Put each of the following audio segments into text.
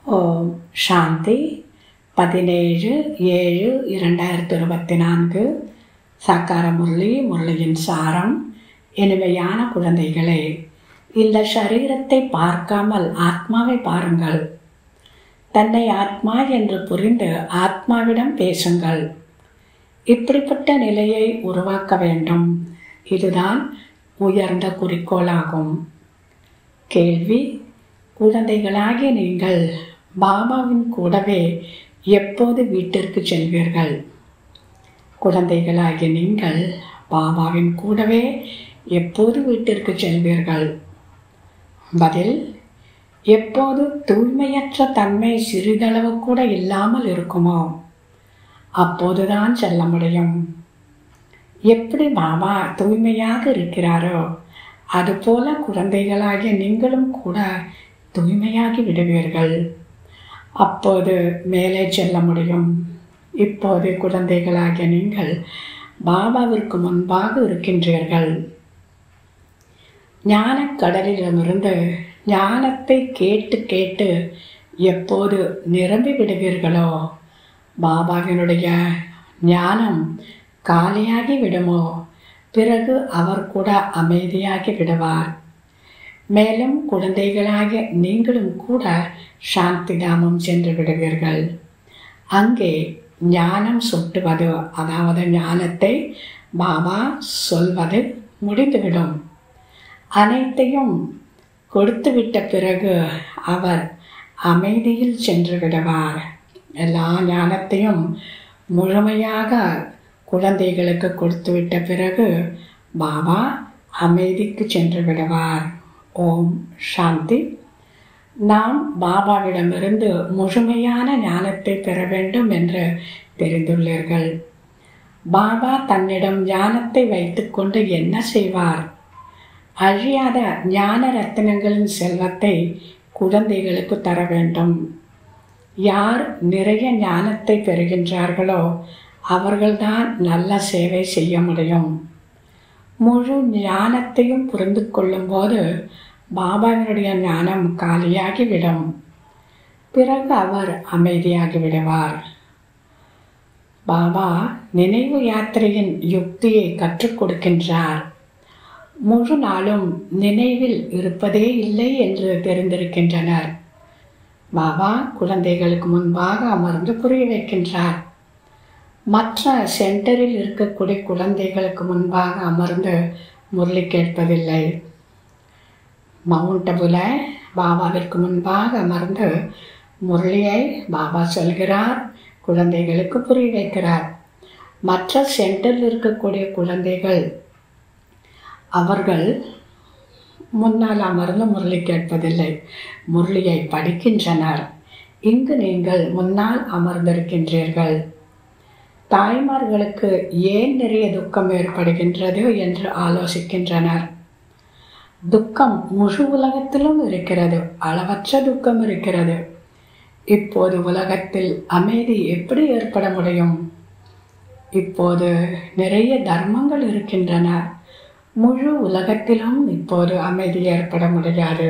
ஓம் சாந்தி பதினேழு ஏழு இரண்டாயிரத்தி இருபத்தி நான்கு சாக்கார முரளி முரளியின் சாரம் இனிமையான குழந்தைகளே இந்த சரீரத்தை பார்க்காமல் ஆத்மாவை பாருங்கள் தன்னை ஆத்மா என்று புரிந்து ஆத்மாவிடம் பேசுங்கள் இப்படிப்பட்ட நிலையை உருவாக்க வேண்டும் இதுதான் உயர்ந்த குறிக்கோளாகும் கேள்வி குழந்தைகளாகிய நீங்கள் பாபாவின் கூடவே எப்போது வீட்டிற்கு செல்வீர்கள் குழந்தைகளாகிய நீங்கள் பாபாவின் கூடவே எப்போது வீட்டிற்கு செல்வீர்கள் பதில் எப்போது தூய்மையற்ற தன்மை சிறிதளவு கூட இல்லாமல் இருக்குமோ அப்போதுதான் செல்ல முடியும் எப்படி பாபா தூய்மையாக இருக்கிறாரோ அதுபோல குழந்தைகளாகிய நீங்களும் கூட தூய்மையாகி விடுவீர்கள் அப்போது மேலே செல்ல முடியும் இப்போது குழந்தைகளாகிய நீங்கள் பாபாவிற்கு முன்பாக இருக்கின்றீர்கள் ஞானக்கடலிடமிருந்து ஞானத்தை கேட்டு கேட்டு எப்போது நிரம்பி விடுவீர்களோ பாபாவினுடைய ஞானம் காலியாகி விடுமோ பிறகு அவர் கூட அமைதியாகி விடுவார் மேலும் குழந்தைகளாக நீங்களும் கூட சாந்தி தாமம் சென்று விடுவீர்கள் அங்கே ஞானம் சுட்டுவது அதாவது ஞானத்தை பாபா சொல்வது முடிந்துவிடும் அனைத்தையும் கொடுத்துவிட்ட பிறகு அவர் அமைதியில் சென்று விடுவார் எல்லா ஞானத்தையும் முழுமையாக குழந்தைகளுக்கு கொடுத்துவிட்ட பிறகு பாபா அமைதிக்கு சென்று விடுவார் ஓம் சாந்தி நாம் பாபாவிடமிருந்து முழுமையான ஞானத்தை பெற வேண்டும் என்று தெரிந்துள்ளீர்கள் பாபா தன்னிடம் ஞானத்தை வைத்துக்கொண்டு என்ன செய்வார் அழியாத ஞான ரத்தினங்களின் செல்வத்தை குழந்தைகளுக்கு தர வேண்டும் யார் நிறைய ஞானத்தை பெறுகின்றார்களோ அவர்கள்தான் நல்ல சேவை செய்ய முடியும் முழு ஞானத்தையும் புரிந்து கொள்ளும்போது பாபாவினுடைய ஞானம் காலியாகிவிடும் பிறகு அவர் அமைதியாகி விடுவார் பாபா நினைவு யாத்திரையின் யுக்தியை கற்றுக் கொடுக்கின்றார் முழு நாளும் நினைவில் இருப்பதே இல்லை என்று தெரிந்திருக்கின்றனர் பாபா குழந்தைகளுக்கு முன்பாக அமர்ந்து புரிய வைக்கின்றார் மற்ற சென்டரில் இருக்கக்கூடிய குழந்தைகளுக்கு முன்பாக அமர்ந்து முரளி கேட்பதில்லை மவுண்ட் அபுல பாபாவிற்கு முன்பாக அமர்ந்து முரளியை பாபா சொல்கிறார் குழந்தைகளுக்கு புரிய வைக்கிறார் மற்ற சென்டரில் இருக்கக்கூடிய குழந்தைகள் அவர்கள் முன்னால் அமர்ந்து முரளி கேட்பதில்லை முரளியை படிக்கின்றனர் இங்கு நீங்கள் முன்னால் அமர்ந்திருக்கின்றீர்கள் தாய்மார்களுக்கு ஏன் நிறைய துக்கம் ஏற்படுகின்றது என்று ஆலோசிக்கின்றனர் துக்கம் முழு உலகத்திலும் இருக்கிறது அளவற்ற துக்கம் இருக்கிறது இப்போது உலகத்தில் அமைதி எப்படி ஏற்பட முடியும் இப்போது நிறைய தர்மங்கள் இருக்கின்றன முழு உலகத்திலும் இப்போது அமைதி ஏற்பட முடியாது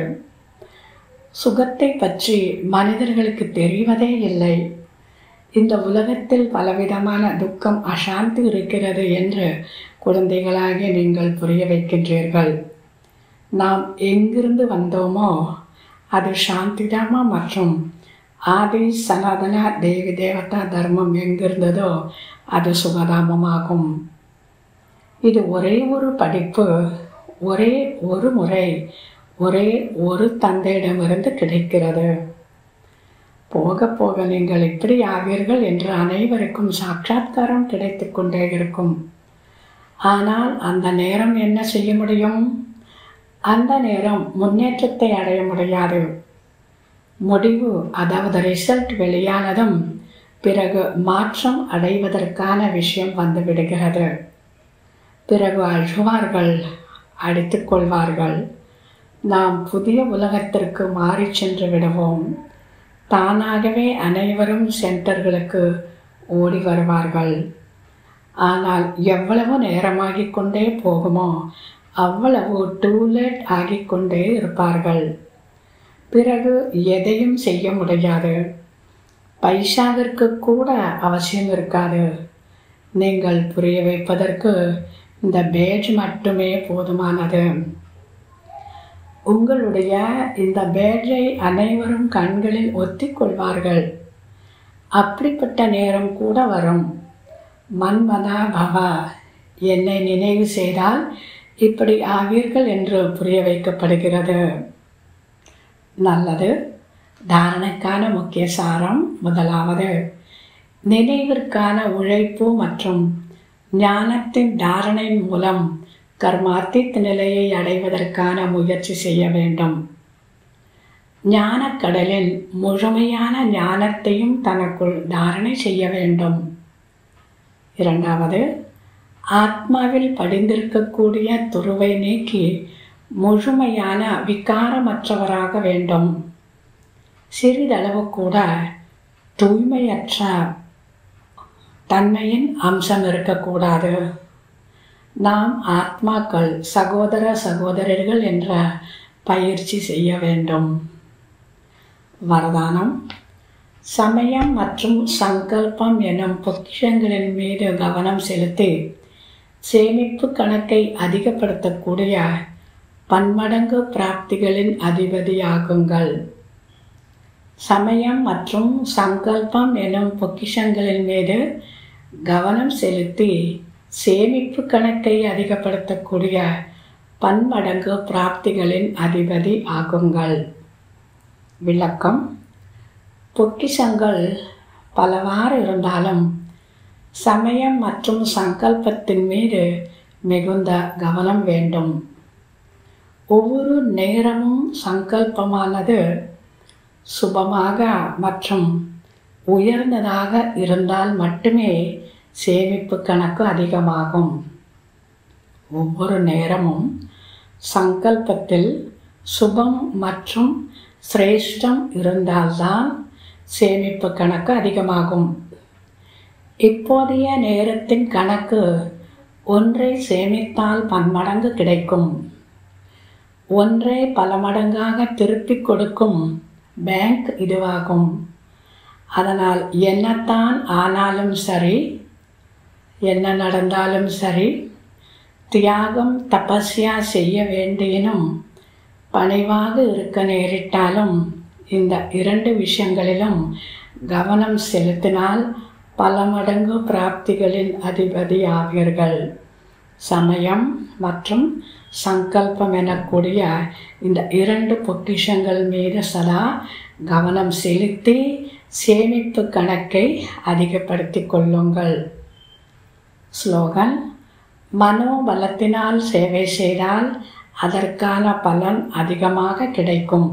சுகத்தை பற்றி மனிதர்களுக்கு தெரிவதே இல்லை இந்த உலகத்தில் பலவிதமான துக்கம் அசாந்தி இருக்கிறது என்று குழந்தைகளாக நீங்கள் புரிய வைக்கின்றீர்கள் நாம் எங்கிருந்து வந்தோமோ அது சாந்திதாமா மற்றும் ஆதி சனாதன தேவி தேவதா தர்மம் எங்கிருந்ததோ அது சுகதாமமாகும் இது ஒரே ஒரு படிப்பு ஒரே ஒரு முறை ஒரே ஒரு தந்தையிடமிருந்து கிடைக்கிறது போக போக நீங்கள் இப்படி ஆவீர்கள் என்று அனைவருக்கும் சாட்சாத்காரம் கிடைத்து கொண்டே இருக்கும் ஆனால் அந்த நேரம் என்ன செய்ய முடியும் அந்த நேரம் முன்னேற்றத்தை அடைய முடியாது முடிவு அதாவது ரிசல்ட் வெளியானதும் பிறகு மாற்றம் அடைவதற்கான விஷயம் வந்து விடுகிறது பிறகு அழுவார்கள் அடித்துக் கொள்வார்கள் நாம் புதிய உலகத்திற்கு மாறி சென்று விடுவோம் தானாகவே அனைவரும் சென்டர்களுக்கு ஓடி வருவார்கள் ஆனால் எவ்வளவு நேரமாகிக் கொண்டே போகுமோ அவ்வளவு டூ லேட் ஆகிக்கொண்டே இருப்பார்கள் பிறகு எதையும் செய்ய முடியாது பைசாவிற்கு கூட அவசியம் இருக்காது நீங்கள் புரிய வைப்பதற்கு இந்த பேஜ் மட்டுமே போதுமானது உங்களுடைய இந்த பேஜை அனைவரும் கண்களில் ஒத்திக்கொள்வார்கள் அப்படிப்பட்ட நேரம் கூட வரும் மன்மதா பவா என்னை நினைவு செய்தால் இப்படி ஆவீர்கள் என்று புரிய வைக்கப்படுகிறது நல்லது தாரணைக்கான முக்கிய சாரம் முதலாவது நினைவிற்கான உழைப்பு மற்றும் ஞானத்தின் தாரணையின் மூலம் கர்மாத்தித் நிலையை அடைவதற்கான முயற்சி செய்ய வேண்டும் ஞானக்கடலில் முழுமையான ஞானத்தையும் தனக்குள் தாரணை செய்ய வேண்டும் இரண்டாவது ஆத்மாவில் படிந்திருக்கக்கூடிய துருவை நீக்கி முழுமையான விகாரமற்றவராக வேண்டும் சிறிதளவு கூட தூய்மையற்ற தன்மையின் அம்சம் இருக்கக்கூடாது நாம் ஆத்மாக்கள் சகோதர சகோதரர்கள் என்ற பயிற்சி செய்ய வேண்டும் வரதானம் சமயம் மற்றும் சங்கல்பம் எனும் பொக்கிஷங்களின் மீது கவனம் செலுத்தி சேமிப்பு கணக்கை அதிகப்படுத்தக்கூடிய பன்மடங்கு பிராப்திகளின் அதிபதியாகுங்கள் சமயம் மற்றும் சங்கல்பம் எனும் பொக்கிஷங்களின் மீது கவனம் செலுத்தி சேமிப்பு கணக்கை அதிகப்படுத்தக்கூடிய பன்மடங்கு பிராப்திகளின் அதிபதி ஆகுங்கள் விளக்கம் பொக்கிஷங்கள் பலவாறு இருந்தாலும் சமயம் மற்றும் சங்கல்பத்தின் மீது மிகுந்த கவனம் வேண்டும் ஒவ்வொரு நேரமும் சங்கல்பமானது சுபமாக மற்றும் உயர்ந்ததாக இருந்தால் மட்டுமே சேமிப்பு கணக்கு அதிகமாகும் ஒவ்வொரு நேரமும் சங்கல்பத்தில் சுபம் மற்றும் சிரேஷ்டம் இருந்தால்தான் சேமிப்பு கணக்கு அதிகமாகும் இப்போதைய நேரத்தின் கணக்கு ஒன்றை சேமித்தால் பன்மடங்கு கிடைக்கும் ஒன்றை பல மடங்காக திருப்பிக் கொடுக்கும் பேங்க் இதுவாகும் அதனால் என்னத்தான் ஆனாலும் சரி என்ன நடந்தாலும் சரி தியாகம் தபஸ்யா செய்ய வேண்டியனும் பணிவாக இருக்க நேரிட்டாலும் இந்த இரண்டு விஷயங்களிலும் கவனம் செலுத்தினால் பல மடங்கு பிராப்திகளின் அதிபதி ஆவீர்கள் சமயம் மற்றும் சங்கல்பம் எனக்கூடிய இந்த இரண்டு பொக்கிஷங்கள் மீது சதா கவனம் செலுத்தி சேமிப்பு கணக்கை அதிகப்படுத்தி கொள்ளுங்கள் ஸ்லோகன் மனோபலத்தினால் சேவை செய்தால் அதற்கான பலன் அதிகமாக கிடைக்கும்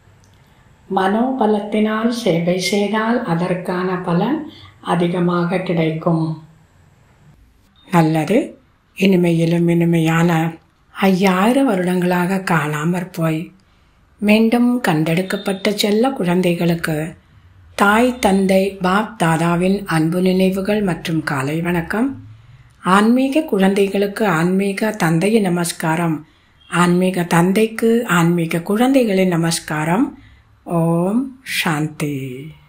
மனோபலத்தினால் சேவை செய்தால் அதற்கான பலன் அதிகமாக கிடைக்கும் நல்லது இனிமையிலும் இனிமையான ஐயாயிரம் வருடங்களாக காணாமற் போய் மீண்டும் கண்டெடுக்கப்பட்ட செல்ல குழந்தைகளுக்கு தாய் தந்தை பாப் தாதாவின் அன்பு நினைவுகள் மற்றும் காலை வணக்கம் ஆன்மீக குழந்தைகளுக்கு ஆன்மீக தந்தையின் நமஸ்காரம் ஆன்மீக தந்தைக்கு ஆன்மீக குழந்தைகளின் நமஸ்காரம் ஓம் சாந்தி